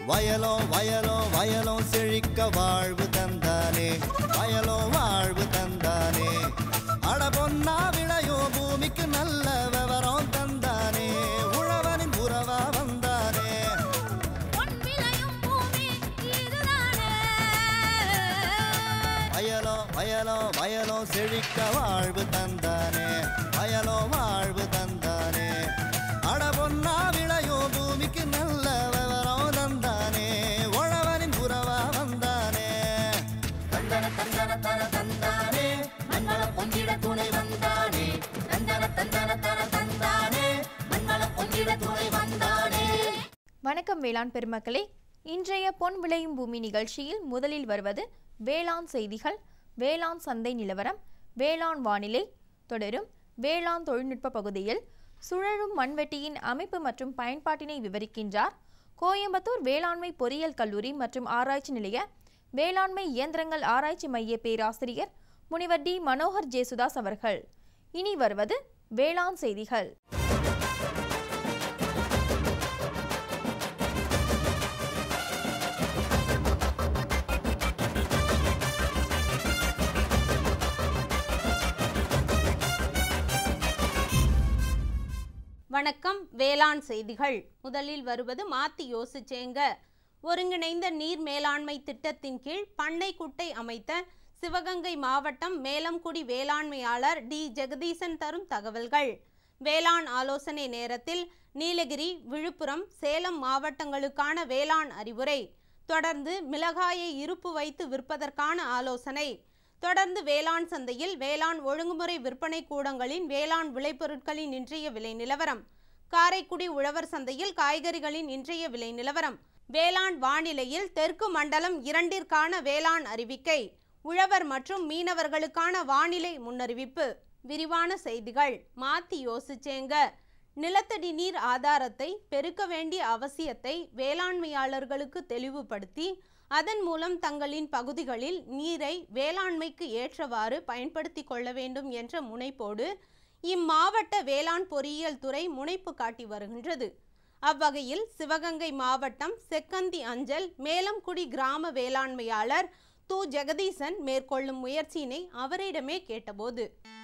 வயலோ வயலோ வயலோ செழிக்க வாழ்வு தந்தானே வயலோ வாழ்வு தந்தானே அட பொன்னா விளையோ பூமிக்கு நல்ல விவரம் தந்தானே உழவனின் உறவா வந்தானே பொன் விளையும் பூமி இதுதானே வயலோ வயலோ வயலோ செழிக்க வாழ்வு தந்தானே வயலோ வாழ்வு தந்தானே அட பொன்னா விளையோ பூமிக்கு நல்ல விவரம் தந்தானே உழவனின் உறவா வந்தானே தந்தன தந்தன தன தந்தானே மண்வள பொங்கிட துணை வந்தானே தந்தன தந்தன தன தந்தானே மண்வள பொங்கிட துணை வந்தானே வணக்கம் வேளாண் பெருமக்களே இன்றைய பொன் விளையும் பூமி நிகழ்ச்சியில் முதலில் வருவது வேளாண் செய்திகள் வேளாண் சந்தை நிலவரம் வேளாண் வானிலை தொடரும் வேளாண் தொழில்நுட்ப பகுதியில் சுழலும் மண்வெட்டியின் அமைப்பு மற்றும் பயன்பாட்டினை விவரிக்கின்றார் கோயம்புத்தூர் வேளாண்மை பொறியியல் கல்லூரி மற்றும் ஆராய்ச்சி நிலைய வேளாண்மை இயந்திரங்கள் ஆராய்ச்சி மைய பேராசிரியர் முனிவர் டி மனோகர் ஜேசுதாஸ் அவர்கள் இனி வருவது வேளாண் செய்திகள் வணக்கம் வேளாண் செய்திகள் முதலில் வருவது மாத்தி யோசிச்சேங்க ஒருங்கிணைந்த நீர் மேலாண்மை திட்டத்தின் கீழ் பண்ணை குட்டை அமைத்த சிவகங்கை மாவட்டம் மேலம்குடி வேளாண்மையாளர் டி ஜெகதீசன் தரும் தகவல்கள் வேளாண் ஆலோசனை நேரத்தில் நீலகிரி விழுப்புரம் சேலம் மாவட்டங்களுக்கான வேளாண் அறிவுரை தொடர்ந்து மிளகாயை இருப்பு வைத்து விற்பதற்கான ஆலோசனை தொடர்ந்து வேளாண் சந்தையில் வேளாண் ஒழுங்குமுறை விற்பனை கூடங்களின் வேளாண் விளைபொருட்களின் இன்றைய விலை நிலவரம் காரைக்குடி உழவர் சந்தையில் காய்கறிகளின் இன்றைய விலை நிலவரம் வேளாண் வானிலையில் தெற்கு மண்டலம் இரண்டிற்கான வேளாண் அறிவிக்கை உழவர் மற்றும் மீனவர்களுக்கான வானிலை முன்னறிவிப்பு விரிவான செய்திகள் மாத்தி யோசிச்சேங்க நிலத்தடி நீர் ஆதாரத்தை பெருக்க வேண்டிய அவசியத்தை வேளாண்மையாளர்களுக்கு தெளிவுபடுத்தி அதன் மூலம் தங்களின் பகுதிகளில் நீரை வேளாண்மைக்கு ஏற்றவாறு பயன்படுத்தி கொள்ள வேண்டும் என்ற முனைப்போடு இம்மாவட்ட வேளாண் பொறியியல் துறை முனைப்பு காட்டி வருகின்றது அவ்வகையில் சிவகங்கை மாவட்டம் செக்கந்தி அஞ்சல் மேலம்குடி கிராம வேளாண்மையாளர் து ஜெகதீசன் மேற்கொள்ளும் முயற்சியினை அவரிடமே கேட்டபோது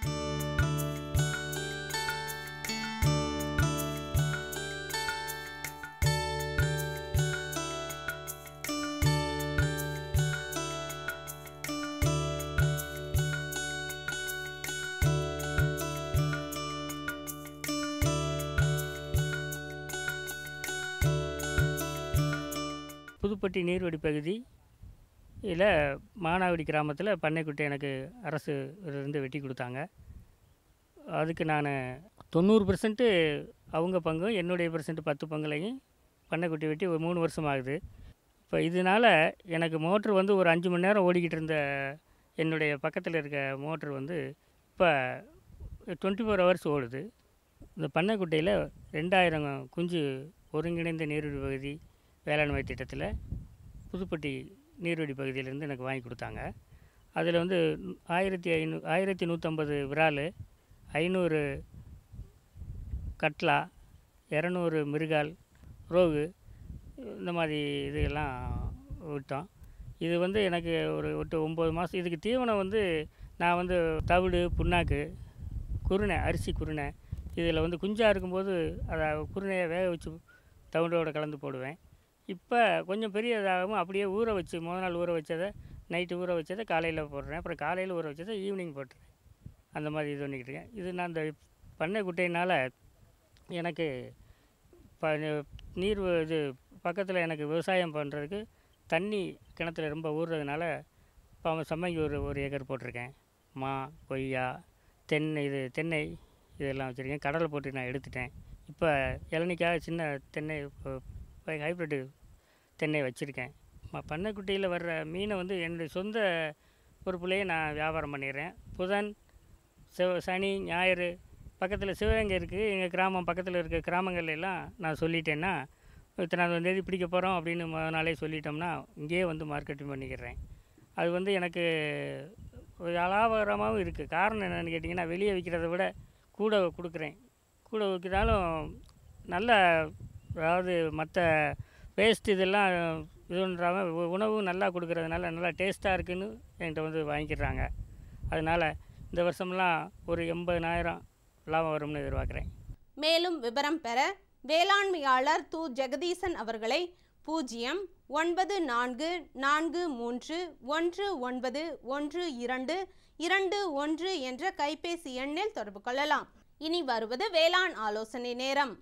புதுப்பட்டி நீர்வடி பகுதி இதில் மானாவடி கிராமத்தில் பண்ணைக்குட்டை எனக்கு அரசு இருந்து வெட்டி கொடுத்தாங்க அதுக்கு நான் தொண்ணூறு பர்சன்ட்டு அவங்க பங்கும் என்னுடைய பர்சன்ட் பத்து பங்குலையும் பண்ணைக்குட்டி வெட்டி ஒரு மூணு வருஷம் ஆகுது இப்போ இதனால் எனக்கு மோட்ரு வந்து ஒரு அஞ்சு மணி நேரம் ஓடிக்கிட்டு இருந்த என்னுடைய பக்கத்தில் இருக்க மோட்ரு வந்து இப்போ டுவெண்ட்டி ஃபோர் ஹவர்ஸ் ஓடுது இந்த பண்ணைக்குட்டையில் ரெண்டாயிரம் குஞ்சு ஒருங்கிணைந்த நீர்வழி பகுதி வேளாண்மை திட்டத்தில் புதுப்பட்டி நீர்வழி பகுதியிலேருந்து எனக்கு வாங்கி கொடுத்தாங்க அதில் வந்து ஆயிரத்தி ஐநூ ஆயிரத்தி நூற்றம்பது விரால் ஐநூறு கட்லா இரநூறு மிருகால் ரோகு இந்த மாதிரி இதெல்லாம் விட்டோம் இது வந்து எனக்கு ஒரு எட்டு ஒம்பது மாதம் இதுக்கு தீவனம் வந்து நான் வந்து தவிடு புண்ணாக்கு குருணை அரிசி குருணை இதில் வந்து குஞ்சாக இருக்கும்போது அதை குருணையை வேக வச்சு தவிடோட கலந்து போடுவேன் இப்போ கொஞ்சம் பெரியதாகவும் அப்படியே ஊற வச்சு முத நாள் ஊற வச்சதை நைட்டு ஊற வச்சதை காலையில் போடுறேன் அப்புறம் காலையில் ஊற வச்சதை ஈவினிங் போட்டுறேன் அந்த மாதிரி இது பண்ணிக்கிட்டு இருக்கேன் இது நான் இந்த பண்ணை குட்டையினால் எனக்கு ப நீர் வ- இது பக்கத்தில் எனக்கு விவசாயம் பண்ணுறதுக்கு தண்ணி கிணத்துல ரொம்ப ஊறுறதுனால இப்போ அவன் சம்மங்கி ஒரு ஒரு ஏக்கர் போட்டிருக்கேன் மா கொய்யா தென்னை இது தென்னை இதெல்லாம் வச்சுருக்கேன் கடலை போட்டு நான் எடுத்துட்டேன் இப்போ இளநிக்காக சின்ன தென்னை ஹைப்ரிட்டு தென்னை வச்சுருக்கேன் ம- பண்ணைக்குட்டியில் வர்ற மீனை வந்து என்னுடைய சொந்த பொறுப்புலேயே நான் வியாபாரம் பண்ணிடுறேன் புதன் செவ சனி ஞாயிறு பக்கத்தில் சிவகங்கை இருக்குது எங்கள் கிராமம் பக்கத்தில் இருக்க கிராமங்கள்ல எல்லாம் நான் சொல்லிட்டேன்னா இத்தனாவது தேதி பிடிக்க போகிறோம் அப்படின்னு முத நாளே சொல்லிட்டோம்னா இங்கேயே வந்து மார்க்கெட்டிங் பண்ணிக்கிறேன் அது வந்து எனக்கு ஒரு லாபகரமாகவும் இருக்குது காரணம் என்னென்னு கேட்டிங்கன்னா வெளியே விற்கிறத விட கூட கொடுக்குறேன் கூட விற்கிறாலும் நல்ல அதாவது மற்ற பேஸ்ட் இதெல்லாம் இதுன்றாமல் உணவு நல்லா கொடுக்கறதுனால நல்லா டேஸ்ட்டாக இருக்குன்னு என்கிட்ட வந்து வாங்கிக்கிறாங்க அதனால் இந்த வருஷம்லாம் ஒரு எண்பதனாயிரம் லாபம் வரும்னு எதிர்பார்க்குறேன் மேலும் விவரம் பெற வேளாண்மையாளர் து ஜெகதீசன் அவர்களை பூஜ்ஜியம் ஒன்பது நான்கு நான்கு மூன்று ஒன்று ஒன்பது ஒன்று இரண்டு இரண்டு ஒன்று என்ற கைபேசி எண்ணில் தொடர்பு கொள்ளலாம் இனி வருவது வேளாண் ஆலோசனை நேரம்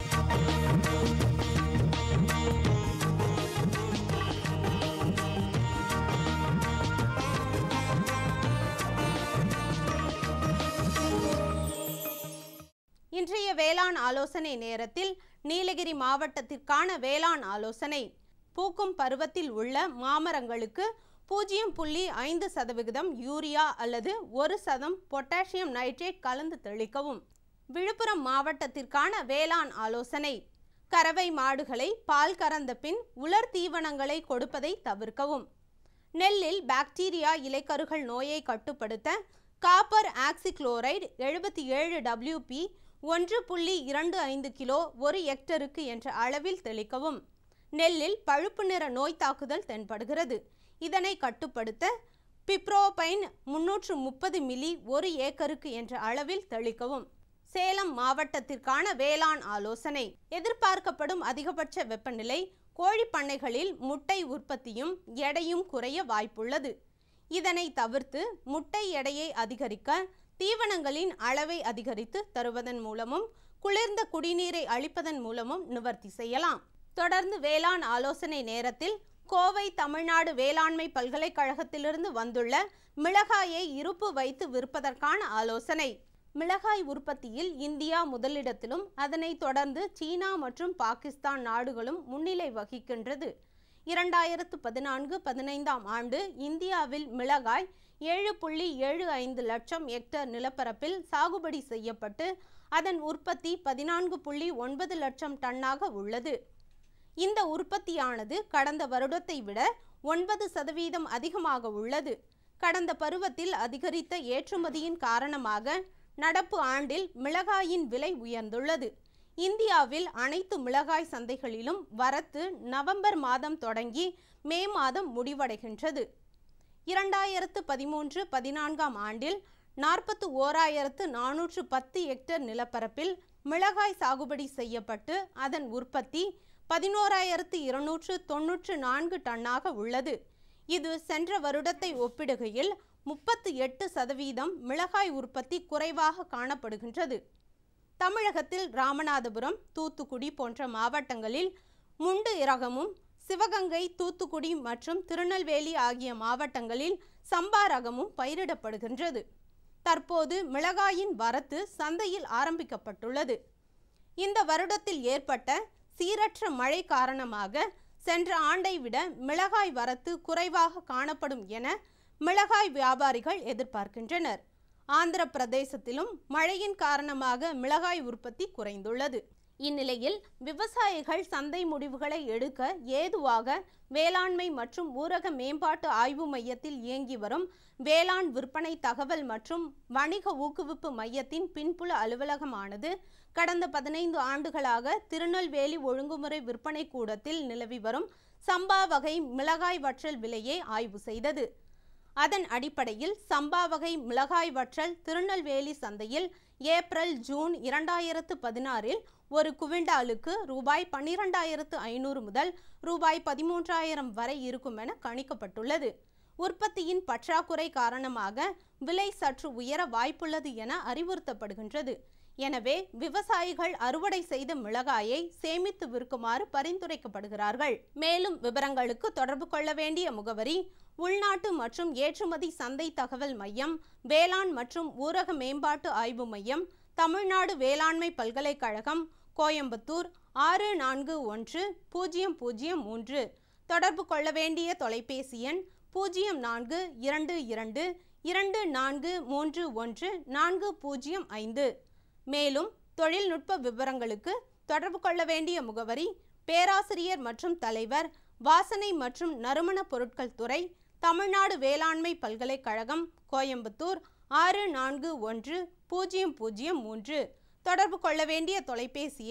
இன்றைய வேளாண் ஆலோசனை நேரத்தில் நீலகிரி மாவட்டத்திற்கான வேளாண் ஆலோசனை பூக்கும் பருவத்தில் உள்ள மாமரங்களுக்கு பூஜ்ஜியம் புள்ளி ஐந்து சதவிகிதம் யூரியா அல்லது ஒரு சதம் பொட்டாசியம் நைட்ரேட் கலந்து தெளிக்கவும் விழுப்புரம் மாவட்டத்திற்கான வேளாண் ஆலோசனை கறவை மாடுகளை பால் கறந்த பின் உலர் தீவனங்களை கொடுப்பதை தவிர்க்கவும் நெல்லில் பாக்டீரியா இலைக்கருகள் நோயை கட்டுப்படுத்த காப்பர் ஆக்சிக்ளோரைடு எழுபத்தி ஏழு டபிள்யூபி ஒன்று புள்ளி இரண்டு ஐந்து கிலோ ஒரு ஹெக்டருக்கு என்ற அளவில் தெளிக்கவும் நெல்லில் பழுப்பு நிற நோய் தாக்குதல் தென்படுகிறது இதனை கட்டுப்படுத்த பிப்ரோபைன் முன்னூற்று முப்பது மில்லி ஒரு ஏக்கருக்கு என்ற அளவில் தெளிக்கவும் சேலம் மாவட்டத்திற்கான வேளாண் ஆலோசனை எதிர்பார்க்கப்படும் அதிகபட்ச வெப்பநிலை கோழி பண்ணைகளில் முட்டை உற்பத்தியும் எடையும் குறைய வாய்ப்புள்ளது இதனை தவிர்த்து முட்டை எடையை அதிகரிக்க தீவனங்களின் அளவை அதிகரித்து தருவதன் மூலமும் குளிர்ந்த குடிநீரை அளிப்பதன் மூலமும் நிவர்த்தி செய்யலாம் தொடர்ந்து வேளாண் ஆலோசனை நேரத்தில் கோவை தமிழ்நாடு வேளாண்மை பல்கலைக்கழகத்திலிருந்து வந்துள்ள மிளகாயை இருப்பு வைத்து விற்பதற்கான ஆலோசனை மிளகாய் உற்பத்தியில் இந்தியா முதலிடத்திலும் அதனைத் தொடர்ந்து சீனா மற்றும் பாகிஸ்தான் நாடுகளும் முன்னிலை வகிக்கின்றது இரண்டாயிரத்து பதினான்கு பதினைந்தாம் ஆண்டு இந்தியாவில் மிளகாய் ஏழு புள்ளி ஏழு ஐந்து லட்சம் ஹெக்டேர் நிலப்பரப்பில் சாகுபடி செய்யப்பட்டு அதன் உற்பத்தி பதினான்கு புள்ளி ஒன்பது லட்சம் டன்னாக உள்ளது இந்த உற்பத்தியானது கடந்த வருடத்தை விட ஒன்பது சதவீதம் அதிகமாக உள்ளது கடந்த பருவத்தில் அதிகரித்த ஏற்றுமதியின் காரணமாக நடப்பு ஆண்டில் மிளகாயின் விலை உயர்ந்துள்ளது இந்தியாவில் அனைத்து மிளகாய் சந்தைகளிலும் வரத்து நவம்பர் மாதம் தொடங்கி மே மாதம் முடிவடைகின்றது இரண்டாயிரத்து பதிமூன்று பதினான்காம் ஆண்டில் நாற்பத்து ஓராயிரத்து நானூற்று பத்து ஹெக்டேர் நிலப்பரப்பில் மிளகாய் சாகுபடி செய்யப்பட்டு அதன் உற்பத்தி பதினோராயிரத்து இருநூற்று தொன்னூற்று நான்கு டன்னாக உள்ளது இது சென்ற வருடத்தை ஒப்பிடுகையில் முப்பத்து எட்டு சதவீதம் மிளகாய் உற்பத்தி குறைவாக காணப்படுகின்றது தமிழகத்தில் ராமநாதபுரம் தூத்துக்குடி போன்ற மாவட்டங்களில் முண்டு ரகமும் சிவகங்கை தூத்துக்குடி மற்றும் திருநெல்வேலி ஆகிய மாவட்டங்களில் சம்பா ரகமும் பயிரிடப்படுகின்றது தற்போது மிளகாயின் வரத்து சந்தையில் ஆரம்பிக்கப்பட்டுள்ளது இந்த வருடத்தில் ஏற்பட்ட சீரற்ற மழை காரணமாக சென்ற ஆண்டை விட மிளகாய் வரத்து குறைவாக காணப்படும் என மிளகாய் வியாபாரிகள் எதிர்பார்க்கின்றனர் ஆந்திர பிரதேசத்திலும் மழையின் காரணமாக மிளகாய் உற்பத்தி குறைந்துள்ளது இந்நிலையில் விவசாயிகள் சந்தை முடிவுகளை எடுக்க ஏதுவாக வேளாண்மை மற்றும் ஊரக மேம்பாட்டு ஆய்வு மையத்தில் இயங்கி வரும் வேளாண் விற்பனை தகவல் மற்றும் வணிக ஊக்குவிப்பு மையத்தின் பின்புல அலுவலகமானது கடந்த பதினைந்து ஆண்டுகளாக திருநெல்வேலி ஒழுங்குமுறை விற்பனை கூடத்தில் நிலவி வரும் சம்பா வகை மிளகாய் வற்றல் விலையை ஆய்வு செய்தது அதன் அடிப்படையில் சம்பா வகை மிளகாய் வற்றல் திருநெல்வேலி சந்தையில் ஏப்ரல் ஜூன் இரண்டாயிரத்து பதினாறில் ஒரு குவிண்டாலுக்கு ரூபாய் பன்னிரெண்டாயிரத்து ஐநூறு முதல் ரூபாய் பதிமூன்றாயிரம் வரை இருக்கும் என கணிக்கப்பட்டுள்ளது உற்பத்தியின் பற்றாக்குறை காரணமாக விலை சற்று உயர வாய்ப்புள்ளது என அறிவுறுத்தப்படுகின்றது எனவே விவசாயிகள் அறுவடை செய்த மிளகாயை சேமித்து விற்குமாறு பரிந்துரைக்கப்படுகிறார்கள் மேலும் விவரங்களுக்கு தொடர்பு கொள்ள வேண்டிய முகவரி உள்நாட்டு மற்றும் ஏற்றுமதி சந்தை தகவல் மையம் வேளாண் மற்றும் ஊரக மேம்பாட்டு ஆய்வு மையம் தமிழ்நாடு வேளாண்மை பல்கலைக்கழகம் கோயம்புத்தூர் ஆறு நான்கு ஒன்று பூஜ்ஜியம் பூஜ்ஜியம் மூன்று தொடர்பு கொள்ள வேண்டிய தொலைபேசி எண் பூஜ்ஜியம் நான்கு இரண்டு இரண்டு இரண்டு நான்கு மூன்று ஒன்று நான்கு பூஜ்ஜியம் ஐந்து மேலும் தொழில்நுட்ப விவரங்களுக்கு தொடர்பு கொள்ள வேண்டிய முகவரி பேராசிரியர் மற்றும் தலைவர் வாசனை மற்றும் நறுமண பொருட்கள் துறை தமிழ்நாடு வேளாண்மை பல்கலைக்கழகம் கோயம்புத்தூர் ஆறு நான்கு ஒன்று பூஜ்ஜியம் பூஜ்ஜியம் மூன்று தொடர்பு கொள்ள வேண்டிய தொலைபேசி எண்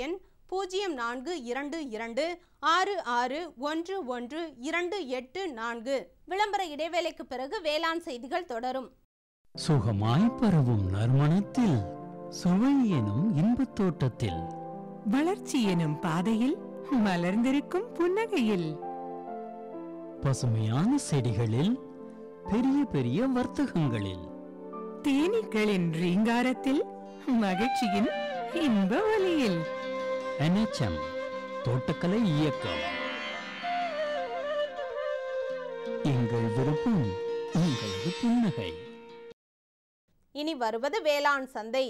பூஜ்ஜியம் நான்கு இரண்டு இரண்டு ஆறு ஆறு ஒன்று ஒன்று இரண்டு எட்டு நான்கு விளம்பர இடைவேளைக்கு பிறகு வேளாண் செய்திகள் தொடரும் சுகமாய் பரவும் நறுமணத்தில் சுவை எனும் இன்பத் தோட்டத்தில் வளர்ச்சி எனும் பாதையில் மலர்ந்திருக்கும் புன்னகையில் பசுமையான செடிகளில் பெரிய பெரிய வர்த்தகங்களில் தேனீக்களின் ரீங்காரத்தில் மகிழ்ச்சியின் இன்ப ஒலியில் NHM தோட்டக்கலை இயக்கம் எங்கள் விருப்பம் உங்களது புன்னகை இனி வருவது வேளாண் சந்தை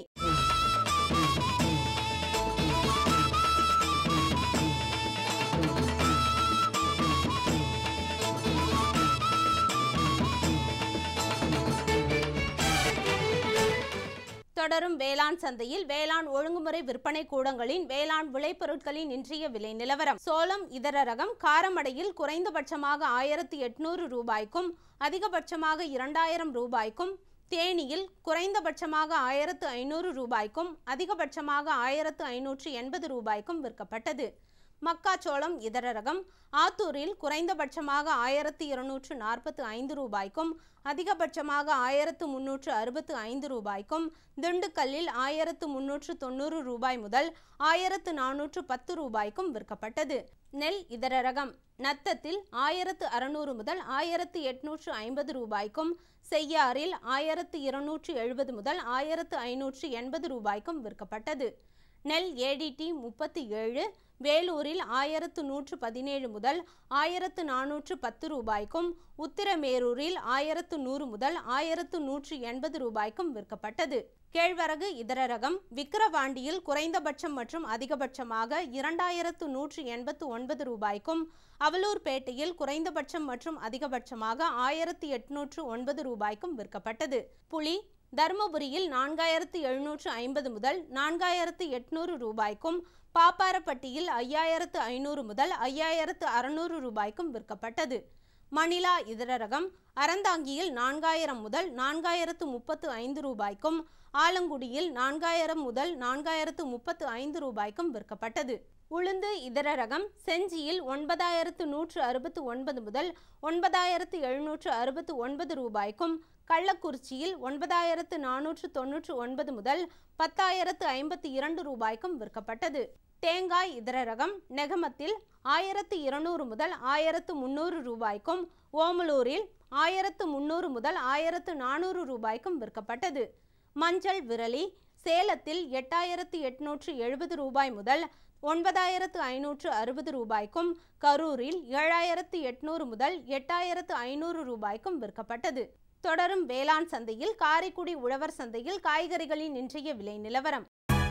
தொடரும் வேளாண் சந்தையில் வேளாண் ஒழுங்குமுறை விற்பனை கூடங்களின் வேளாண் விளைபொருட்களின் இன்றைய விலை நிலவரம் சோளம் இதர ரகம் காரமடையில் குறைந்தபட்சமாக ஆயிரத்தி எட்நூறு ரூபாய்க்கும் அதிகபட்சமாக இரண்டாயிரம் ரூபாய்க்கும் தேனியில் குறைந்தபட்சமாக ஆயிரத்து ஐநூறு ரூபாய்க்கும் அதிகபட்சமாக ஆயிரத்து ஐநூற்று எண்பது ரூபாய்க்கும் விற்கப்பட்டது மக்காச்சோளம் இதர ரகம் ஆத்தூரில் குறைந்தபட்சமாக ஆயிரத்து இருநூற்று நாற்பத்து ஐந்து ரூபாய்க்கும் அதிகபட்சமாக ஆயிரத்து முன்னூற்று அறுபத்து ஐந்து ரூபாய்க்கும் திண்டுக்கல்லில் ஆயிரத்து முன்னூற்று தொண்ணூறு ரூபாய் முதல் ஆயிரத்து நானூற்று பத்து ரூபாய்க்கும் விற்கப்பட்டது நெல் இதர ரகம் நத்தத்தில் ஆயிரத்து அறுநூறு முதல் ஆயிரத்து எட்நூற்று ஐம்பது ரூபாய்க்கும் செய்யாறில் ஆயிரத்து இருநூற்று எழுபது முதல் ஆயிரத்து ஐநூற்று எண்பது ரூபாய்க்கும் விற்கப்பட்டது நெல் ஏடிடி முப்பத்தி ஏழு வேலூரில் ஆயிரத்து நூற்று பதினேழு முதல் ஆயிரத்து நானூற்று பத்து ரூபாய்க்கும் உத்திரமேரூரில் ஆயிரத்து நூறு முதல் ஆயிரத்து நூற்று எண்பது ரூபாய்க்கும் விற்கப்பட்டது கேழ்வரகு இதர ரகம் விக்கிரவாண்டியில் குறைந்தபட்சம் மற்றும் அதிகபட்சமாக இரண்டாயிரத்து நூற்று எண்பத்து ஒன்பது ரூபாய்க்கும் அவலூர்பேட்டையில் குறைந்தபட்சம் மற்றும் அதிகபட்சமாக ஆயிரத்து எட்நூற்று ஒன்பது ரூபாய்க்கும் விற்கப்பட்டது புளி தருமபுரியில் நான்காயிரத்து எழுநூற்று ஐம்பது முதல் நான்காயிரத்து எட்நூறு ரூபாய்க்கும் பாப்பாரப்பட்டியில் ஐயாயிரத்து ஐநூறு முதல் ஐயாயிரத்து அறுநூறு ரூபாய்க்கும் விற்கப்பட்டது மணிலா இதர ரகம் அறந்தாங்கியில் நான்காயிரம் முதல் நான்காயிரத்து முப்பத்து ஐந்து ரூபாய்க்கும் ஆலங்குடியில் நான்காயிரம் முதல் நான்காயிரத்து முப்பத்து ஐந்து ரூபாய்க்கும் விற்கப்பட்டது உளுந்து இதர ரகம் செஞ்சியில் ஒன்பதாயிரத்து நூற்று அறுபத்து ஒன்பது முதல் ஒன்பதாயிரத்து எழுநூற்று அறுபத்து ஒன்பது ரூபாய்க்கும் கள்ளக்குறிச்சியில் ஒன்பதாயிரத்து நானூற்று தொன்னூற்று ஒன்பது முதல் பத்தாயிரத்து ஐம்பத்தி இரண்டு ரூபாய்க்கும் விற்கப்பட்டது தேங்காய் இதர ரகம் நெகமத்தில் ஆயிரத்து இருநூறு முதல் ஆயிரத்து முந்நூறு ரூபாய்க்கும் ஓமலூரில் ஆயிரத்து முந்நூறு முதல் ஆயிரத்து நானூறு ரூபாய்க்கும் விற்கப்பட்டது மஞ்சள் விரலி சேலத்தில் எட்டாயிரத்து எட்நூற்று எழுபது ரூபாய் முதல் ஒன்பதாயிரத்து ஐநூற்று அறுபது ரூபாய்க்கும் கரூரில் ஏழாயிரத்து எட்நூறு முதல் எட்டாயிரத்து ஐநூறு ரூபாய்க்கும் விற்கப்பட்டது தொடரும் வேளாண் சந்தையில் காரைக்குடி உழவர் சந்தையில் காய்கறிகளின் இன்றைய விலை நிலவரம்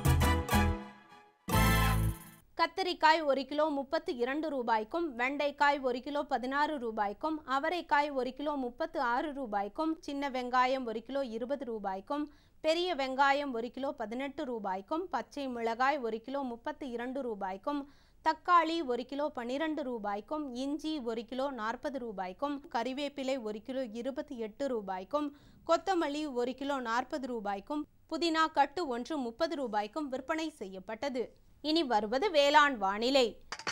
கத்தரிக்காய் ஒரு கிலோ முப்பத்து இரண்டு ரூபாய்க்கும் வெண்டைக்காய் ஒரு கிலோ பதினாறு ரூபாய்க்கும் அவரைக்காய் ஒரு கிலோ முப்பத்து ஆறு ரூபாய்க்கும் சின்ன வெங்காயம் ஒரு கிலோ இருபது ரூபாய்க்கும் பெரிய வெங்காயம் ஒரு கிலோ பதினெட்டு ரூபாய்க்கும் பச்சை மிளகாய் ஒரு கிலோ முப்பத்து இரண்டு ரூபாய்க்கும் தக்காளி ஒரு கிலோ பன்னிரண்டு ரூபாய்க்கும் இஞ்சி ஒரு கிலோ நாற்பது ரூபாய்க்கும் கறிவேப்பிலை ஒரு கிலோ இருபத்தி எட்டு ரூபாய்க்கும் கொத்தமல்லி ஒரு கிலோ நாற்பது ரூபாய்க்கும் புதினா கட்டு ஒன்று முப்பது ரூபாய்க்கும் விற்பனை செய்யப்பட்டது இனி வருவது வேளாண் வானிலை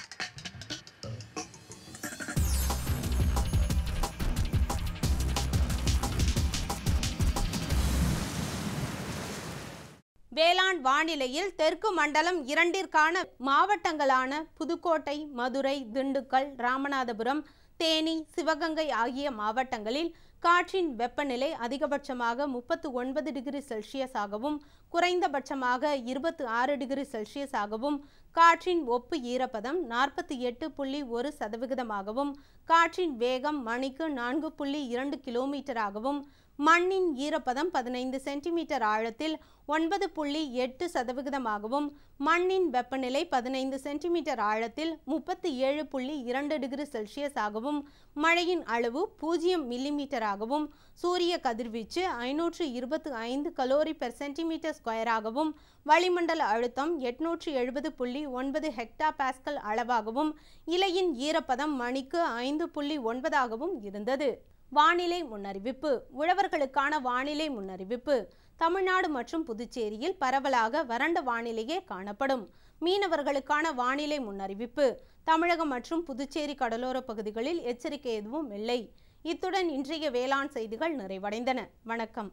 வேளாண் வானிலையில் தெற்கு மண்டலம் இரண்டிற்கான மாவட்டங்களான புதுக்கோட்டை மதுரை திண்டுக்கல் ராமநாதபுரம் தேனி சிவகங்கை ஆகிய மாவட்டங்களில் காற்றின் வெப்பநிலை அதிகபட்சமாக முப்பத்து ஒன்பது டிகிரி செல்சியஸாகவும் குறைந்தபட்சமாக இருபத்து ஆறு டிகிரி செல்சியஸாகவும் காற்றின் ஒப்பு ஈரப்பதம் நாற்பத்தி எட்டு புள்ளி ஒரு சதவிகிதமாகவும் காற்றின் வேகம் மணிக்கு நான்கு புள்ளி இரண்டு கிலோமீட்டராகவும் மண்ணின் ஈரப்பதம் பதினைந்து சென்டிமீட்டர் ஆழத்தில் ஒன்பது புள்ளி எட்டு சதவிகிதமாகவும் மண்ணின் வெப்பநிலை பதினைந்து சென்டிமீட்டர் ஆழத்தில் முப்பத்தி ஏழு புள்ளி இரண்டு டிகிரி செல்சியஸ் ஆகவும் மழையின் அளவு பூஜ்ஜியம் மில்லிமீட்டராகவும் சூரிய கதிர்வீச்சு ஐநூற்று இருபத்து ஐந்து கலோரி பெர் சென்டிமீட்டர் ஸ்கொயராகவும் வளிமண்டல அழுத்தம் எட்நூற்று எழுபது புள்ளி ஒன்பது ஹெக்டா பாஸ்கல் அளவாகவும் இலையின் ஈரப்பதம் மணிக்கு ஐந்து புள்ளி ஒன்பதாகவும் இருந்தது வானிலை முன்னறிவிப்பு உழவர்களுக்கான வானிலை முன்னறிவிப்பு தமிழ்நாடு மற்றும் புதுச்சேரியில் பரவலாக வறண்ட வானிலையே காணப்படும் மீனவர்களுக்கான வானிலை முன்னறிவிப்பு தமிழகம் மற்றும் புதுச்சேரி கடலோர பகுதிகளில் எச்சரிக்கை எதுவும் இல்லை இத்துடன் இன்றைய வேளாண் செய்திகள் நிறைவடைந்தன வணக்கம்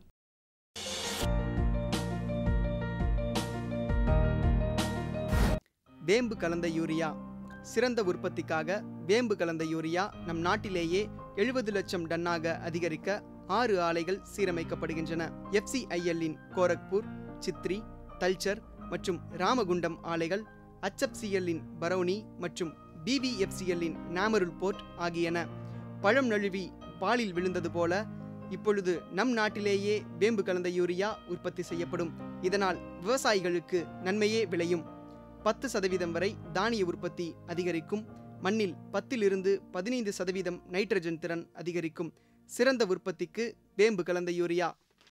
வேம்பு கலந்த யூரியா சிறந்த உற்பத்திக்காக வேம்பு கலந்த யூரியா நம் நாட்டிலேயே எழுபது லட்சம் டன்னாக அதிகரிக்க ஆறு ஆலைகள் சீரமைக்கப்படுகின்றன எஃப்சிஐஎல்லின் கோரக்பூர் சித்ரி தல்ச்சர் மற்றும் ராமகுண்டம் ஆலைகள் HFCL-இன் பரௌனி மற்றும் பிவிஎஃப்சிஎல்லின் நாமருல் போர்ட் ஆகியன பழம் நழுவி பாலில் விழுந்தது போல இப்பொழுது நம் நாட்டிலேயே வேம்பு கலந்த யூரியா உற்பத்தி செய்யப்படும் இதனால் விவசாயிகளுக்கு நன்மையே விளையும் பத்து சதவீதம் வரை தானிய உற்பத்தி அதிகரிக்கும் மண்ணில் பத்திலிருந்து பதினைந்து சதவீதம் நைட்ரஜன் திறன் அதிகரிக்கும் சிறந்த உற்பத்திக்கு வேம்பு கலந்த யூரியா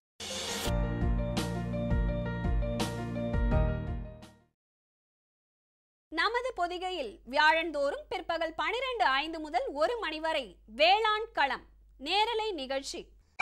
நமது பொதிகையில் வியாழந்தோறும் பிற்பகல் பனிரெண்டு ஐந்து முதல் ஒரு மணி வரை வேளாண் களம் நேரலை நிகழ்ச்சி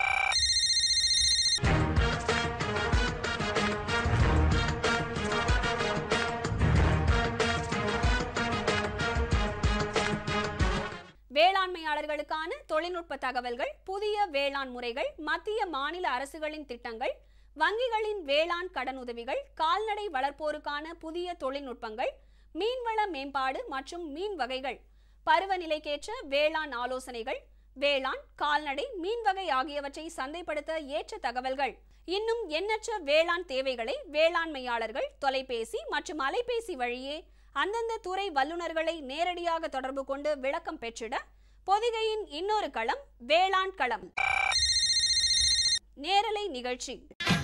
வேளாண்மையாளர்களுக்கான தொழில்நுட்ப தகவல்கள் புதிய வேளாண் முறைகள் மத்திய மாநில அரசுகளின் திட்டங்கள் வங்கிகளின் வேளாண் கடனுதவிகள் கால்நடை வளர்ப்போருக்கான புதிய தொழில்நுட்பங்கள் மீன்வள மேம்பாடு மற்றும் மீன் வகைகள் பருவநிலைக்கேற்ற வேளாண் ஆலோசனைகள் வேளாண் கால்நடை மீன் வகை ஆகியவற்றை சந்தைப்படுத்த ஏற்ற தகவல்கள் இன்னும் எண்ணற்ற வேளாண் தேவைகளை வேளாண்மையாளர்கள் தொலைபேசி மற்றும் அலைபேசி வழியே அந்தந்த துறை வல்லுநர்களை நேரடியாக தொடர்பு கொண்டு விளக்கம் பெற்றிட பொதிகையின் இன்னொரு களம் வேளாண் களம் நேரலை நிகழ்ச்சி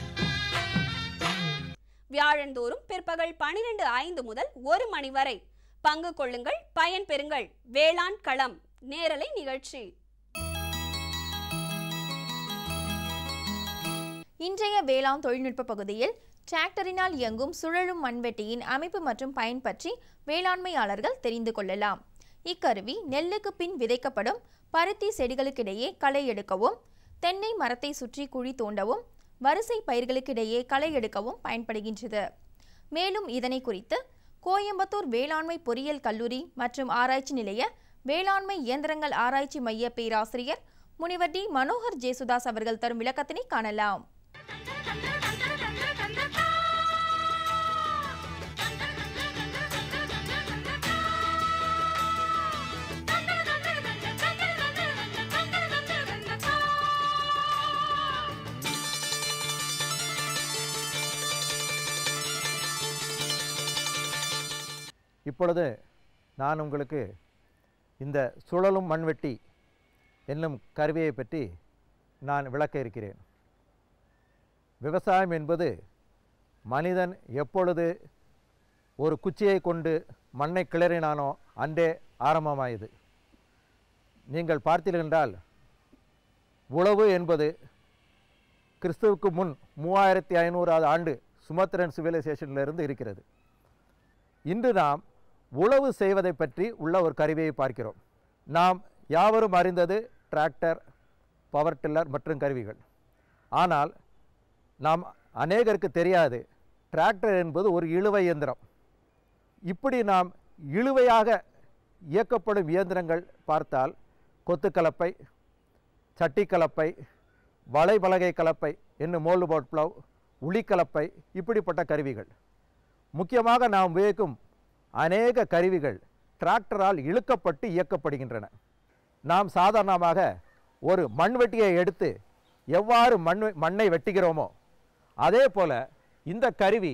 வியாழந்தோறும் பிற்பகல் பனிரெண்டு ஐந்து முதல் ஒரு மணி வரை பங்கு கொள்ளுங்கள் பயன் பெறுங்கள் வேளாண் களம் நேரலை நிகழ்ச்சி இன்றைய வேளாண் தொழில்நுட்ப பகுதியில் டிராக்டரினால் இயங்கும் சுழலும் மண்வெட்டியின் அமைப்பு மற்றும் பயன் பற்றி வேளாண்மையாளர்கள் தெரிந்து கொள்ளலாம் இக்கருவி நெல்லுக்கு பின் விதைக்கப்படும் பருத்தி செடிகளுக்கிடையே களை எடுக்கவும் தென்னை மரத்தை சுற்றி குழி தோண்டவும் வரிசை பயிர்களுக்கிடையே களை எடுக்கவும் பயன்படுகின்றது மேலும் இதனை குறித்து கோயம்புத்தூர் வேளாண்மை பொறியியல் கல்லூரி மற்றும் ஆராய்ச்சி நிலைய வேளாண்மை இயந்திரங்கள் ஆராய்ச்சி மைய பேராசிரியர் முனிவர் டி மனோகர் ஜேசுதாஸ் அவர்கள் தரும் விளக்கத்தினை காணலாம் இப்பொழுது நான் உங்களுக்கு இந்த சுழலும் மண்வெட்டி என்னும் கருவியை பற்றி நான் விளக்க இருக்கிறேன் விவசாயம் என்பது மனிதன் எப்பொழுது ஒரு குச்சியை கொண்டு மண்ணை கிளறினானோ அன்றே ஆரம்பமாயது நீங்கள் பார்த்தீர்கள் என்றால் உழவு என்பது கிறிஸ்துவுக்கு முன் மூவாயிரத்தி ஐநூறாவது ஆண்டு சுமத்திரன் சிவிலைசேஷனிலிருந்து இருக்கிறது இன்று நாம் உழவு செய்வதை பற்றி உள்ள ஒரு கருவியை பார்க்கிறோம் நாம் யாவரும் அறிந்தது டிராக்டர் பவர் டில்லர் மற்றும் கருவிகள் ஆனால் நாம் அநேகருக்கு தெரியாது டிராக்டர் என்பது ஒரு இழுவை இயந்திரம் இப்படி நாம் இழுவையாக இயக்கப்படும் இயந்திரங்கள் பார்த்தால் கொத்துக்கலப்பை சட்டிக்கலப்பை வலைபலகை கலப்பை என்னும் மோல்டு போட் ப்ளவ் உளிக்கலப்பை இப்படிப்பட்ட கருவிகள் முக்கியமாக நாம் உபயோகிக்கும் அநேக கருவிகள் டிராக்டரால் இழுக்கப்பட்டு இயக்கப்படுகின்றன நாம் சாதாரணமாக ஒரு மண்வெட்டியை எடுத்து எவ்வாறு மண் மண்ணை வெட்டுகிறோமோ அதே போல இந்த கருவி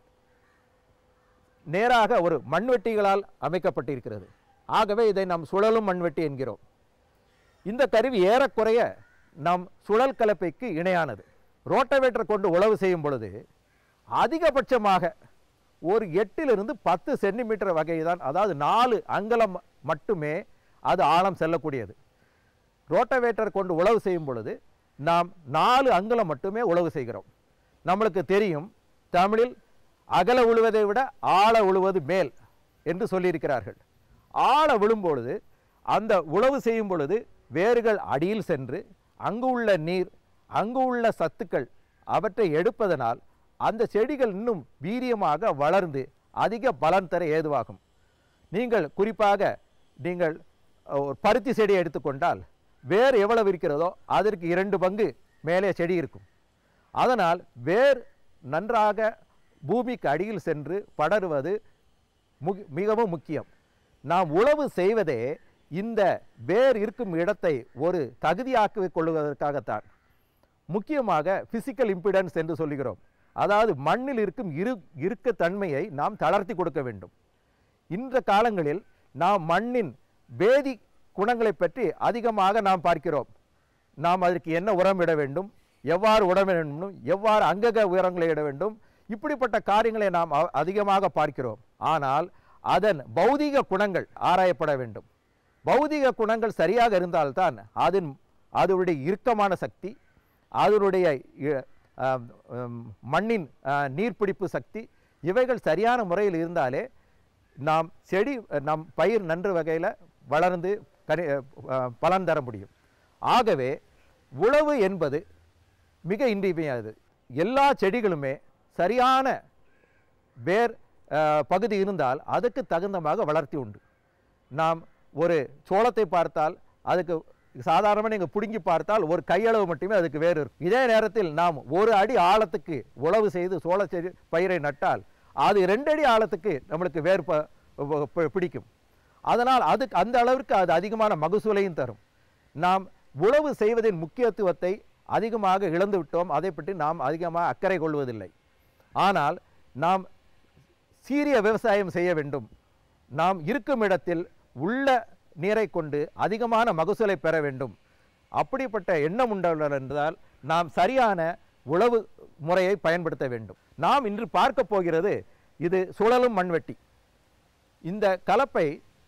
நேராக ஒரு மண்வெட்டிகளால் அமைக்கப்பட்டிருக்கிறது ஆகவே இதை நாம் சுழலும் மண்வெட்டி என்கிறோம் இந்த கருவி ஏறக்குறைய நம் சுழல் கலப்பைக்கு இணையானது ரோட்டவேட்டர் கொண்டு உழவு செய்யும் பொழுது அதிகபட்சமாக ஒரு எட்டிலிருந்து பத்து சென்டிமீட்டர் வகை தான் அதாவது நாலு அங்கலம் மட்டுமே அது ஆழம் செல்லக்கூடியது ரோட்டவேட்டர் கொண்டு உழவு செய்யும் பொழுது நாம் நாலு அங்குலம் மட்டுமே உழவு செய்கிறோம் நம்மளுக்கு தெரியும் தமிழில் அகல உழுவதை விட ஆழ உழுவது மேல் என்று சொல்லியிருக்கிறார்கள் ஆழ விழும்பொழுது அந்த உழவு செய்யும் பொழுது வேர்கள் அடியில் சென்று அங்கு உள்ள நீர் அங்கு உள்ள சத்துக்கள் அவற்றை எடுப்பதனால் அந்த செடிகள் இன்னும் வீரியமாக வளர்ந்து அதிக பலன் தர ஏதுவாகும் நீங்கள் குறிப்பாக நீங்கள் அஹ், ஒரு பருத்தி செடியை எடுத்துக்கொண்டால் வேர் எவ்வளவு இருக்கிறதோ அதற்கு இரண்டு பங்கு மேலே செடி இருக்கும் அதனால் வேர் நன்றாக பூமிக்கு அடியில் சென்று படருவது முக்- மிகவும் முக்கியம் நாம் உழவு செய்வதே இந்த வேர் இருக்கும் இடத்தை ஒரு தகுதியாக்கிக் கொள்வதற்காகத்தான் முக்கியமாக பிசிக்கல் இம்பிடன்ஸ் என்று சொல்லுகிறோம் அதாவது மண்ணில் இருக்கும் இரு இருக்க தன்மையை நாம் தளர்த்தி கொடுக்க வேண்டும் இந்த காலங்களில் நாம் மண்ணின் வேதி குணங்களை பற்றி அதிகமாக நாம் பார்க்கிறோம் நாம் அதற்கு என்ன உரம் இட வேண்டும் எவ்வாறு உரம் இட வேண்டும் எவ்வாறு அங்கக உரங்களை இட வேண்டும் இப்படிப்பட்ட காரியங்களை நாம் அ- அதிகமாக பார்க்கிறோம் ஆனால் அதன் பௌதீக குணங்கள் ஆராயப்பட வேண்டும் பௌதீக குணங்கள் சரியாக இருந்தால்தான் அதன் அதனுடைய இறுக்கமான சக்தி அதனுடைய இ- ஆம், ஆம், மண்ணின் ஆ, நீர்ப்பிடிப்பு சக்தி இவைகள் சரியான முறையில் இருந்தாலே நாம் செடி நம் பயிர் நன்று வகையில் வளர்ந்து கனி ஆ, பலன் தர முடியும் ஆகவே உழவு என்பது மிக இன்றியமையாதது எல்லா செடிகளுமே சரியான வேர் ஆ, பகுதி இருந்தால் அதுக்கு தகுந்தமாக வளர்த்தி உண்டு நாம் ஒரு சோளத்தை பார்த்தால் அதுக்கு சாதாரணமாக நீங்கள் பிடுங்கி பார்த்தால் ஒரு கையளவு மட்டுமே அதுக்கு வேர் இருக்கும் இதே நேரத்தில் நாம் ஒரு அடி ஆழத்துக்கு உழவு செய்து சோள செடி பயிரை நட்டால் அது ரெண்டு அடி ஆழத்துக்கு நம்மளுக்கு வேர் ப- ப- பி- பிடிக்கும் அதனால் அதுக்கு அந்த அளவிற்கு அது அதிகமான மகசூலையும் தரும் நாம் உழவு செய்வதின் முக்கியத்துவத்தை அதிகமாக இழந்து விட்டோம் அதை பற்றி நாம் அதிகமாக அக்கறை கொள்வதில்லை ஆனால் நாம் சீரிய விவசாயம் செய்ய வேண்டும் நாம் இருக்கும் இடத்தில் உள்ள நீரை கொண்டு அதிகமான மகசூலை பெற வேண்டும் அப்படிப்பட்ட எண்ணம் உண்டவர் என்றால் நாம் சரியான உழவு முறையை பயன்படுத்த வேண்டும் நாம் இன்று பார்க்க போகிறது இது சுழலும் மண்வெட்டி இந்த கலப்பை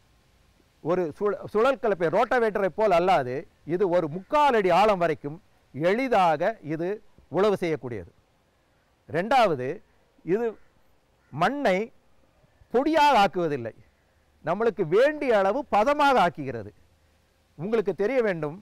ஒரு சுழ சுழல் கலப்பை ரோட்டவேட்டரை போல் அல்லாது இது ஒரு முக்கால் அடி ஆழம் வரைக்கும் எளிதாக இது உழவு செய்யக்கூடியது ரெண்டாவது இது மண்ணை பொடியாக ஆக்குவதில்லை நம்மளுக்கு வேண்டிய அளவு பதமாக ஆக்குகிறது உங்களுக்கு தெரிய வேண்டும்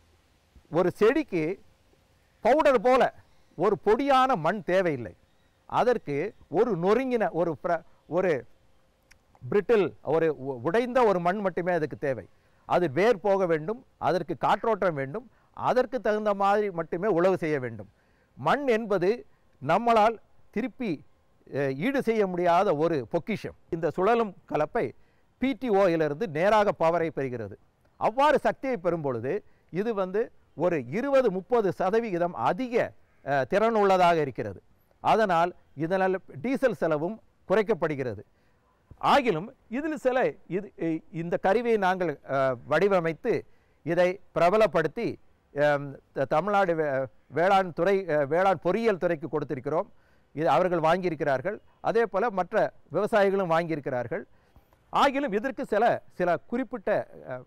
ஒரு செடிக்கு பவுடர் போல ஒரு பொடியான மண் தேவையில்லை அதற்கு ஒரு நொறுங்கின ஒரு பிர- ஒரு பிரிட்டில் ஒரு உ- உடைந்த ஒரு மண் மட்டுமே அதுக்கு தேவை அது வேர் போக வேண்டும் அதற்கு காற்றோட்டம் வேண்டும் அதற்கு தகுந்த மாதிரி மட்டுமே உழவு செய்ய வேண்டும் மண் என்பது நம்மளால் திருப்பி அஹ், ஈடு செய்ய முடியாத ஒரு பொக்கிஷம் இந்த சுழலும் கலப்பை பிடிஓயிலிருந்து நேராக பவரை பெறுகிறது அவ்வாறு சக்தியை பெறும் பொழுது இது வந்து ஒரு இருபது முப்பது சதவிகிதம் அதிக அஹ், திறன் உள்ளதாக இருக்கிறது அதனால் இதனால் டீசல் செலவும் குறைக்கப்படுகிறது ஆகிலும் இதில் சில இது இ- இந்த கருவியை நாங்கள் அஹ், வடிவமைத்து இதை பிரபலப்படுத்தி அம், த- தமிழ்நாடு வே- வேளாண் துறை அஹ், வேளாண் பொறியியல் துறைக்கு கொடுத்திருக்கிறோம் இது அவர்கள் வாங்கியிருக்கிறார்கள் அதே போல் மற்ற விவசாயிகளும் வாங்கியிருக்கிறார்கள் ஆகிலும் இதற்கு சில சில குறிப்பிட்ட அஹ்,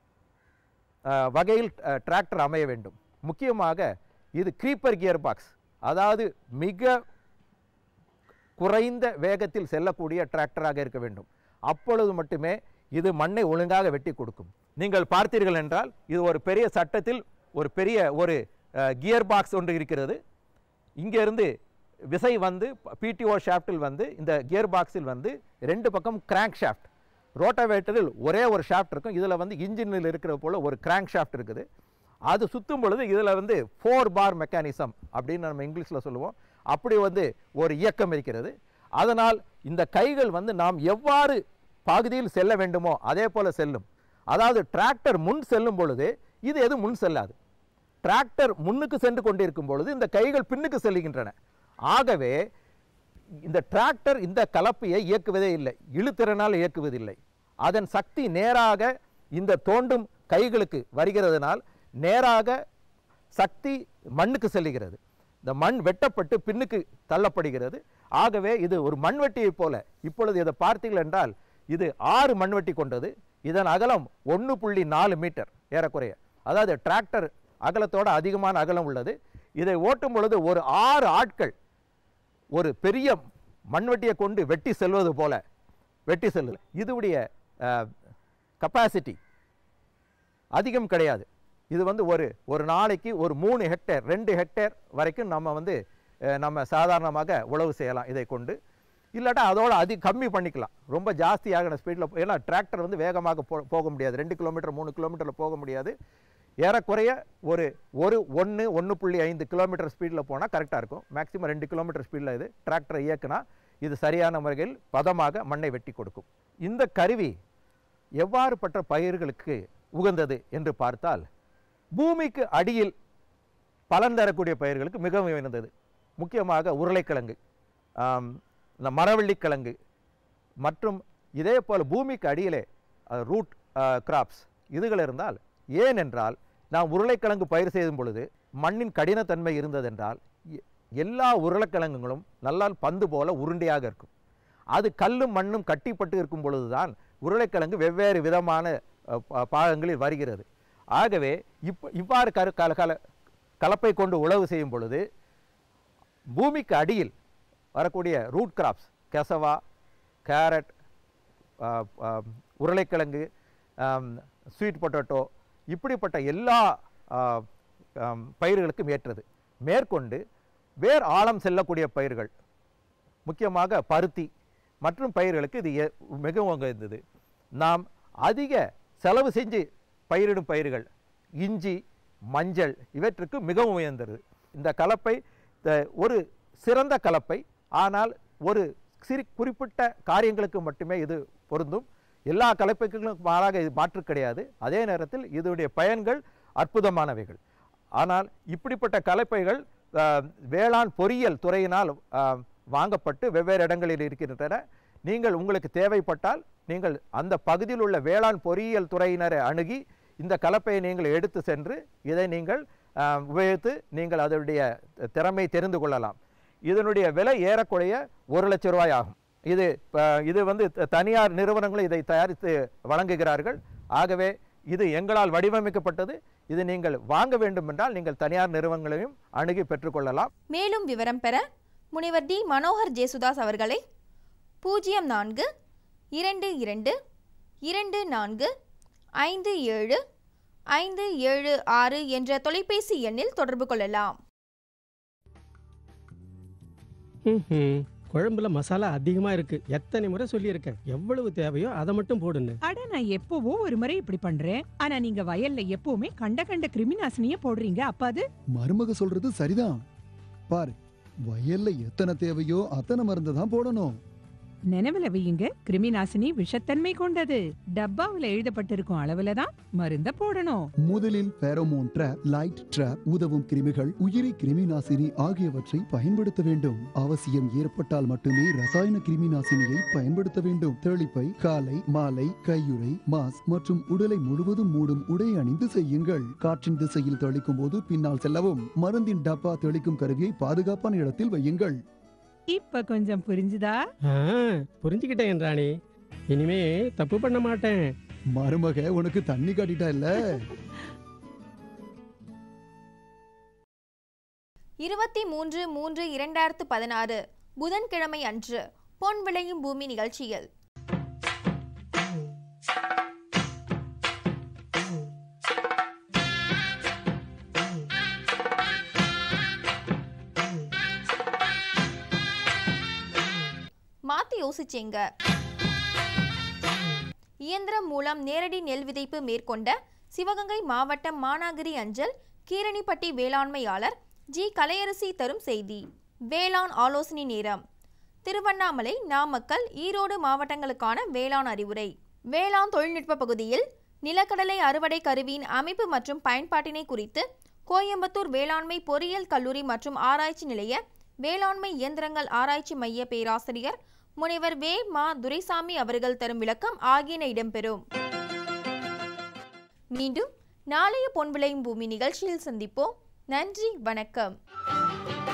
அஹ், வகையில் அஹ், டிராக்டர் அமைய வேண்டும் முக்கியமாக இது க்ரீப்பர் கியர் பாக்ஸ் அதாவது மிக குறைந்த வேகத்தில் செல்லக்கூடிய டிராக்டராக இருக்க வேண்டும் அப்பொழுது மட்டுமே இது மண்ணை ஒழுங்காக வெட்டி கொடுக்கும் நீங்கள் பார்த்தீர்கள் என்றால் இது ஒரு பெரிய சட்டத்தில் ஒரு பெரிய ஒரு கியர் பாக்ஸ் ஒன்று இருக்கிறது இங்கிருந்து விசை வந்து பிடிஓ ஷாஃப்டில் வந்து இந்த கியர் பாக்ஸில் வந்து ரெண்டு பக்கம் கிராங்க் ஷாஃப்ட் ரோட்டவேட்டரில் ஒரே ஒரு ஷாஃப்ட் இருக்கும் இதில் வந்து இன்ஜினில் இருக்கிற போல் ஒரு கிராங்க் ஷாஃப்ட் இருக்குது அது சுற்றும் பொழுது இதில் வந்து ஃபோர் பார் மெக்கானிசம் அப்படின்னு நம்ம இங்கிலீஷில் சொல்லுவோம் அப்படி வந்து ஒரு இயக்கம் இருக்கிறது அதனால் இந்த கைகள் வந்து நாம் எவ்வாறு பகுதியில் செல்ல வேண்டுமோ அதே போல் செல்லும் அதாவது டிராக்டர் முன் செல்லும் பொழுது இது எதுவும் முன் செல்லாது டிராக்டர் முன்னுக்கு சென்று கொண்டிருக்கும் பொழுது இந்த கைகள் பின்னுக்கு செல்லுகின்றன ஆகவே இந்த டிராக்டர் இந்த கலப்பையை இயக்குவதே இல்லை இழுத்திறனால் இயக்குவதில்லை அதன் சக்தி நேராக இந்த தோண்டும் கைகளுக்கு வருகிறதுனால் நேராக சக்தி மண்ணுக்கு செல்லுகிறது இந்த மண் வெட்டப்பட்டு பின்னுக்கு தள்ளப்படுகிறது ஆகவே இது ஒரு மண்வெட்டியைப் போல இப்பொழுது இதை பார்த்தீர்கள் என்றால் இது ஆறு மண்வெட்டி கொண்டது இதன் அகலம் ஒன்று புள்ளி நாலு மீட்டர் ஏறக்குறைய அதாவது டிராக்டர் அகலத்தோட அதிகமான அகலம் உள்ளது இதை ஓட்டும் பொழுது ஒரு ஆறு ஆட்கள் ஒரு பெரிய மண்வெட்டியை கொண்டு வெட்டி செல்வது போல வெட்டி செல்லுது இதுவுடைய கெப்பாசிட்டி அதிகம் கிடையாது இது வந்து ஒரு ஒரு நாளைக்கு ஒரு மூணு ஹெக்டேர் ரெண்டு ஹெக்டேர் வரைக்கும் நம்ம வந்து அஹ், நம்ம சாதாரணமாக உழவு செய்யலாம் இதை கொண்டு இல்லாட்டா அதோட அதி கம்மி பண்ணிக்கலாம் ரொம்ப ஜாஸ்தியாகின ஸ்பீடில் ஏன்னா டிராக்டர் வந்து வேகமாக போ போக முடியாது ரெண்டு கிலோமீட்டர் மூணு கிலோமீட்டரில் போக முடியாது ஏறக்குறைய ஒரு ஒரு ஒன்று ஒன்று புள்ளி ஐந்து கிலோமீட்டர் ஸ்பீடில் போனால் கரெக்டாக இருக்கும் மேக்ஸிமம் ரெண்டு கிலோமீட்டர் ஸ்பீடில் இது டிராக்டரை இயக்குனா இது சரியான முறையில் பதமாக மண்ணை வெட்டி கொடுக்கும் இந்த கருவி எவ்வாறுபட்ட பயிர்களுக்கு உகந்தது என்று பார்த்தால் பூமிக்கு அடியில் பலன் தரக்கூடிய பயிர்களுக்கு மிகவும் உயர்ந்தது முக்கியமாக உருளைக்கிழங்கு ஆம், இந்த மரவள்ளிக்கிழங்கு மற்றும் இதே போல் பூமிக்கு அடியிலே ரூட் கிராப்ஸ் இதுகள் இருந்தால் ஏனென்றால் நாம் உருளைக்கிழங்கு பயிர் செய்யும் பொழுது மண்ணின் கடினத்தன்மை இருந்ததென்றால் எ- எல்லா உருளைக்கிழங்குகளும் நல்லா பந்து போல உருண்டையாக இருக்கும் அது கல்லும் மண்ணும் கட்டிப்பட்டு இருக்கும் பொழுதுதான் உருளைக்கிழங்கு வெவ்வேறு விதமான அ, பா- பாகங்களில் வருகிறது ஆகவே இப் இவ்வாறு கரு கல கல கலப்பை கொண்டு உழவு செய்யும் பொழுது பூமிக்கு அடியில் வரக்கூடிய ரூட் கிராப்ஸ் கெசவா கேரட் ஆ, ஆ, உருளைக்கிழங்கு ஸ்வீட் பொட்டேட்டோ இப்படிப்பட்ட எல்லா ஆ, ஆம், பயிர்களுக்கும் ஏற்றது மேற்கொண்டு வேர் ஆழம் செல்லக்கூடிய பயிர்கள் முக்கியமாக பருத்தி மற்றும் பயிர்களுக்கு இது எ- மிகவும் உகந்தது நாம் அதிக செலவு செஞ்சு பயிரிடும் பயிர்கள் இஞ்சி மஞ்சள் இவற்றுக்கு மிகவும் உயர்ந்தது இந்த கலப்பை த- ஒரு சிறந்த கலப்பை ஆனால் ஒரு சிறு குறிப்பிட்ட காரியங்களுக்கு மட்டுமே இது பொருந்தும் எல்லா கலப்பைகளுக்கும் மாறாக இது மாற்று கிடையாது அதே நேரத்தில் இதனுடைய பயன்கள் அற்புதமானவைகள் ஆனால் இப்படிப்பட்ட கலப்பைகள் அஹ், வேளாண் பொறியியல் துறையினால் அஹ், வாங்கப்பட்டு வெவ்வேறு இடங்களில் இருக்கின்றன நீங்கள் உங்களுக்கு தேவைப்பட்டால் நீங்கள் அந்த பகுதியில் உள்ள வேளாண் பொறியியல் துறையினரை அணுகி இந்த கலப்பையை நீங்கள் எடுத்து சென்று இதை நீங்கள் அஹ், உபயோகித்து நீங்கள் அதனுடைய திறமை தெரிந்து கொள்ளலாம் இதனுடைய விலை ஏறக்குறைய ஒரு லட்சம் ரூபாய் ஆகும் இது அஹ், இது வந்து த- தனியார் நிறுவனங்களும் இதை தயாரித்து வழங்குகிறார்கள் ஆகவே இது எங்களால் வடிவமைக்கப்பட்டது இது நீங்கள் வாங்க வேண்டும் என்றால் நீங்கள் தனியார் நிறுவனங்களையும் அணுகி பெற்றுக்கொள்ளலாம் மேலும் விவரம் பெற முனைவர் டி மனோகர் ஜேசுதாஸ் அவர்களை பூஜ்ஜியம் நான்கு இரண்டு இரண்டு இரண்டு நான்கு ஐந்து ஏழு ஐந்து ஏழு ஆறு என்ற தொலைபேசி எண்ணில் தொடர்பு கொள்ளலாம் ம்ஹும். குழம்புல மசாலா அதிகமா இருக்கு எத்தனை முறை சொல்லியிருக்கேன் எவ்வளவு தேவையோ அதை மட்டும் போடுன்னு அட நான் எப்பவோ ஒரு முறை இப்படி பண்றேன் ஆனா நீங்க வயல்ல எப்பவுமே கண்ட கண்ட கிருமி நாசினிய போடுறீங்க அப்ப அது மருமக சொல்றது சரிதான் பாரு வயல்ல எத்தனை தேவையோ அத்தனை மருந்து தான் போடணும் நினைவுல வையுங்க கிருமி நாசினி விஷத்தன்மை கொண்டது டப்பாவுல எழுதப்பட்டிருக்கும் அளவுல தான் மருந்த போடணும் முதலில் பேரோமோன் ட்ராப் லைட் ட்ராப் உதவும் கிருமிகள் உயிரி கிருமி நாசினி ஆகியவற்றை பயன்படுத்த வேண்டும் அவசியம் ஏற்பட்டால் மட்டுமே ரசாயன கிருமி நாசினியை பயன்படுத்த வேண்டும் தெளிப்பை காலை மாலை கையுறை மாஸ்க் மற்றும் உடலை முழுவதும் மூடும் உடை அணிந்து செய்யுங்கள் காற்றின் திசையில் தெளிக்கும் போது பின்னால் செல்லவும் மருந்தின் டப்பா தெளிக்கும் கருவியை பாதுகாப்பான இடத்தில் வையுங்கள் இப்ப கொஞ்சம் புரிஞ்சுதா ஆ, புரிஞ்சுக்கிட்டேன் ராணி இனிமே தப்பு பண்ண மாட்டேன் மருமக உனக்கு தண்ணி காட்டிட்டா இல்ல இருபத்தி மூன்று மூன்று இரண்டாயிரத்து பதினாறு புதன்கிழமை அன்று பொன் விளையும் பூமி நிகழ்ச்சியில் மாத்தி யோசிச்சேங்க இயந்திரம் மூலம் நேரடி நெல் விதைப்பு மேற்கொண்ட சிவகங்கை மாவட்டம் மானாகிரி அஞ்சல் கீரணிப்பட்டி வேளாண்மையாளர் ஜி கலையரசி தரும் செய்தி வேளாண் ஆலோசனை நேரம் திருவண்ணாமலை நாமக்கல் ஈரோடு மாவட்டங்களுக்கான வேளாண் அறிவுரை வேளாண் தொழில்நுட்ப பகுதியில் நிலக்கடலை அறுவடை கருவியின் அமைப்பு மற்றும் பயன்பாட்டினை குறித்து கோயம்புத்தூர் வேளாண்மை பொறியியல் கல்லூரி மற்றும் ஆராய்ச்சி நிலைய வேளாண்மை இயந்திரங்கள் ஆராய்ச்சி மைய பேராசிரியர் முனைவர் வே மா துரைசாமி அவர்கள் தரும் விளக்கம் ஆகியன இடம்பெறும் மீண்டும் நாளைய பொன் விளையும் பூமி நிகழ்ச்சியில் சந்திப்போம் நன்றி வணக்கம்